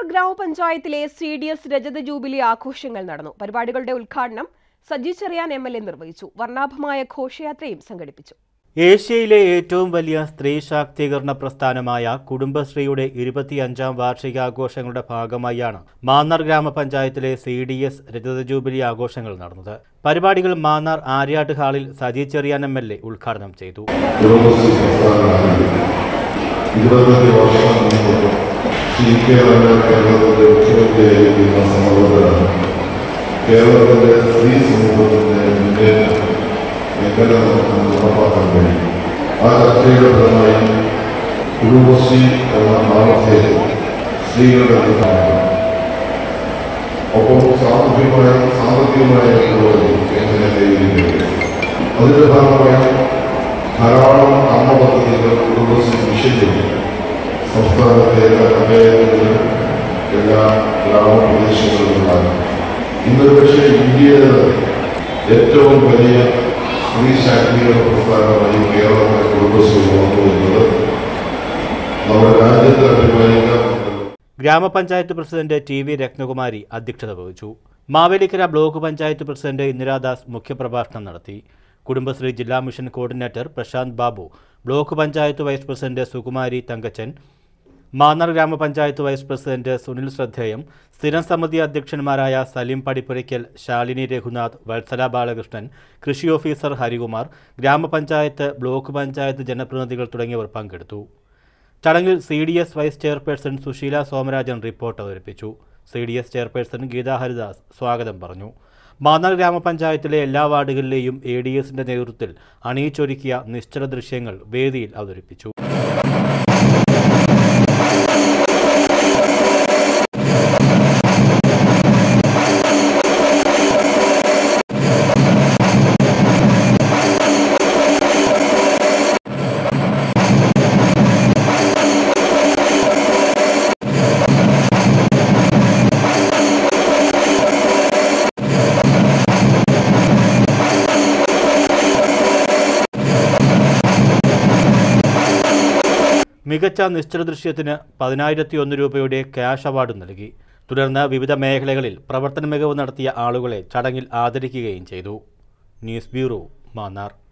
ഗ്രാമപഞ്ചായത്തിലെ C D S രജത jubilee ആഘോഷങ്ങൾ നടന്നു പരിപാടികളുടെ ഉദ്ഘാടനം Saji Cheriyan M L A നിർവഹിച്ചു വർണ്ണാഭമായ ഘോഷയാത്രയും സംഘടിപ്പിച്ചു ഏഷ്യയിലെ ഏറ്റവും വലിയ സ്ത്രീ ശാക്തീകരണ പ്രസ്ഥാനമായ കുടുംബശ്രീയുടെ ഇരുപത്തിയഞ്ചാം വാർഷികാഘോഷങ്ങളുടെ ഭാഗമായാണ് മാന്നാർ ഗ്രാമപഞ്ചായത്തിലെ സി ഡി എസ് രജത ജൂബിലി ആഘോഷങ്ങൾ നടന്നത് പരിപാടികൾ മാന്നാർ ആര്യാട്ട് ഹാളിൽ Saji Cheriyan M L A ഉദ്ഘാടനം ചെയ്തു കുടുംബശ്രീ പ്രസ്ഥാനമാണ് ഇരുപത്തഞ്ച് വർഷം മുമ്പ് സി കെ രമ കേരളത്തിന്റെ മുഖ്യമന്ത്രിയായിരിക്കുന്ന സമ്മർദ്ദത്തിലാണ് കേരളത്തിലെ സ്ത്രീ സമൂഹത്തിന്റെ മുന്നേറ്റം എങ്ങനെ നമുക്ക് ഉറപ്പാക്കാൻ കഴിയും ആ ചർച്ചയുടെ ഫലമായി കുടുംബശ്രീ എന്ന നാമത്തെ സ്ത്രീകളുടെ പ്രധാനം ഒപ്പം സാമൂഹികമായ സാമ്പത്തികമായ പുരോഗതി എങ്ങനെ കൈവരിക്കുന്നത് അതിന്റെ ഭാഗമായി ധാരാളം അമ്മ പദ്ധതികൾ കുടുംബശ്രീ മിഷൻ ചെയ്തു സംസ്ഥാനത്തെ എല്ലാ പഞ്ചായത്തുകളിലും എല്ലാ ഗ്രാമപ്രദേശങ്ങളിലുമുണ്ടാകും ഇന്നൊരു പക്ഷേ ഇന്ത്യയിലെ ഏറ്റവും വലിയ സ്ത്രീ ശാക്തീകരണ പ്രസ്ഥാനമായി കേരളത്തിലെ കുടുംബശ്രീ വളർന്നു വരുന്നത് നമ്മുടെ രാജ്യത്തെ അഭിമാനിക്കാറുണ്ടല്ലോ ഗ്രാമപഞ്ചായത്ത് പ്രസിഡന്റ് ടി വി രത്നകുമാരി അധ്യക്ഷത വഹിച്ചു മാവേലിക്കര ബ്ലോക്ക് പഞ്ചായത്ത് പ്രസിഡന്റ് ഇന്ദിരാദാസ് മുഖ്യപ്രഭാഷണം നടത്തി കുടുംബശ്രീ ജില്ലാ mission coordinator Prashanth Babu block panchayat vice president Sukumari Thankachan Mannar ഗ്രാമപഞ്ചായത്ത് വൈസ് പ്രസിഡന്റ് സുനിൽ ശ്രദ്ധേയം സ്ഥിരം സമിതി അധ്യക്ഷന്മാരായ സലീം പടിപ്പുരയ്ക്കൽ ശാലിനി രഘുനാഥ് വത്സല ബാലകൃഷ്ണൻ കൃഷി ഓഫീസർ ഹരികുമാർ ഗ്രാമപഞ്ചായത്ത് ബ്ലോക്ക് പഞ്ചായത്ത് ജനപ്രതിനിധികൾ തുടങ്ങിയവർ പങ്കെടുത്തു ചടങ്ങിൽ C D S vice chairperson Susheela Somarajan report അവതരിപ്പിച്ചു C D S chairperson Geetha Haridas സ്വാഗതം പറഞ്ഞു മാന്നാർ ഗ്രാമപഞ്ചായത്തിലെ എല്ലാ വാർഡുകളിലെയും എ ഡി എസിന്റെ നേതൃത്വത്തിൽ അണിയിച്ചൊരുക്കിയ നിശ്ചല ദൃശ്യങ്ങൾ വേദിയിൽ അവതരിപ്പിച്ചു മികച്ച നിശ്ചല ദൃശ്യത്തിന് പതിനായിരത്തി ഒന്ന് രൂപയുടെ ക്യാഷ് അവാർഡ് നൽകി തുടർന്ന് വിവിധ മേഖലകളിൽ പ്രവർത്തന മികവ് നടത്തിയ ആളുകളെ ചടങ്ങിൽ ആദരിക്കുകയും ചെയ്തു ന്യൂസ് ബ്യൂറോ മാന്നാർ